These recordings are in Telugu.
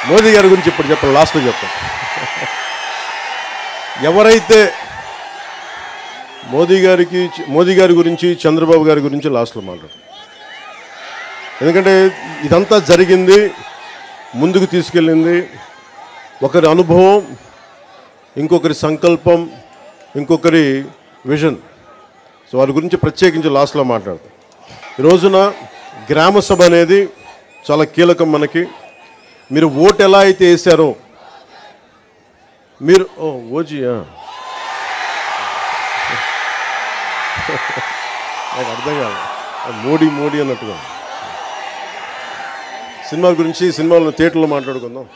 మోదీ గారి గురించి ఇప్పుడు చెప్పండి లాస్ట్లో చెప్తాను ఎవరైతే మోదీ గారికి మోదీ గారి గురించి చంద్రబాబు గారి గురించి లాస్ట్లో మాట్లాడు ఎందుకంటే ఇదంతా జరిగింది ముందుకు తీసుకెళ్ళింది ఒకరి అనుభవం ఇంకొకరి సంకల్పం ఇంకొకరి విజన్ సో వారి గురించి ప్రత్యేకించి లాస్ట్లో మాట్లాడతాం ఈ రోజున గ్రామ సభ అనేది చాలా కీలకం మనకి మీరు ఓటు ఎలా అయితే వేశారో మీరు ఓ ఓజీయా నాకు అర్థం కాదు అది మోడీ మోడీ అన్నట్టుగా సినిమాల గురించి సినిమాలను థియేటర్లో మాట్లాడుకుందాం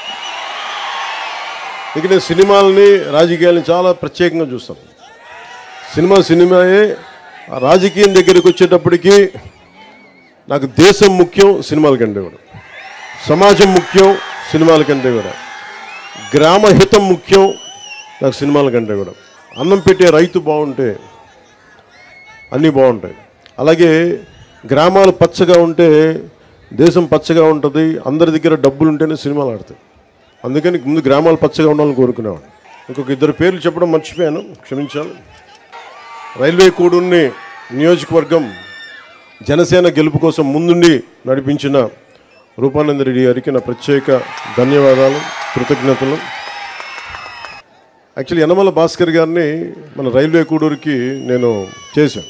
ఇక నేను సినిమాలని రాజకీయాలని చాలా ప్రత్యేకంగా చూస్తాను సినిమా సినిమాయే ఆ రాజకీయం దగ్గరికి వచ్చేటప్పటికి నాకు దేశం ముఖ్యం సినిమాల కంటే కూడా సమాజం ముఖ్యం సినిమాల కంటే కూడా గ్రామ హితం ముఖ్యం నాకు సినిమాల కంటే కూడా అన్నం పెట్టే రైతు బాగుంటే అన్నీ బాగుంటాయి అలాగే గ్రామాలు పచ్చగా ఉంటే దేశం పచ్చగా ఉంటుంది అందరి దగ్గర డబ్బులు ఉంటేనే సినిమాలు ఆడతాయి అందుకని ముందు గ్రామాలు పచ్చగా ఉండాలని కోరుకునేవాడు ఇంకొక ఇద్దరు పేర్లు చెప్పడం మర్చిపోయాను క్షమించాలి రైల్వే కూడుని నియోజకవర్గం జనసేన గెలుపు కోసం ముందుండి నడిపించిన రూపానంద రెడ్డి గారికి నా ప్రత్యేక ధన్యవాదాలు కృతజ్ఞతలు యాక్చువల్లీ యనమల భాస్కర్ గారిని మన రైల్వే కూడూరుకి నేను చేశాను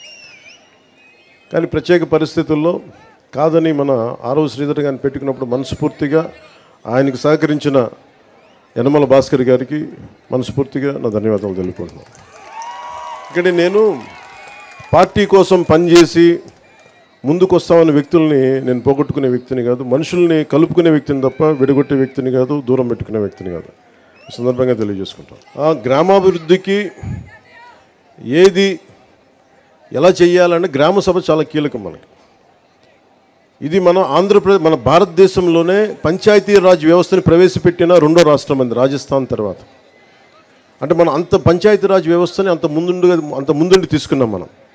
కానీ ప్రత్యేక పరిస్థితుల్లో కాదని మన ఆరవ శ్రీధర్ గారిని పెట్టుకున్నప్పుడు మనస్ఫూర్తిగా ఆయనకు సహకరించిన యనమల భాస్కర్ గారికి మనస్ఫూర్తిగా నా ధన్యవాదాలు తెలుపుకుంటున్నాను ఇక్కడ నేను పార్టీ కోసం పనిచేసి ముందుకు వస్తామన్న వ్యక్తుల్ని నేను పోగొట్టుకునే వ్యక్తిని కాదు మనుషుల్ని కలుపుకునే వ్యక్తిని తప్ప విడగొట్టే వ్యక్తిని కాదు దూరం పెట్టుకునే వ్యక్తిని కాదు ఈ సందర్భంగా తెలియజేసుకుంటాం ఆ గ్రామాభివృద్ధికి ఏది ఎలా చేయాలంటే గ్రామ సభ చాలా కీలకం మనకి ఇది మన ఆంధ్రప్రదేశ్ మన భారతదేశంలోనే పంచాయతీరాజ్ వ్యవస్థని ప్రవేశపెట్టిన రెండో రాష్ట్రం అంది రాజస్థాన్ తర్వాత అంటే మనం అంత పంచాయతీరాజ్ వ్యవస్థని అంత ముందుండిగా అంత ముందుండి తీసుకున్నాం మనం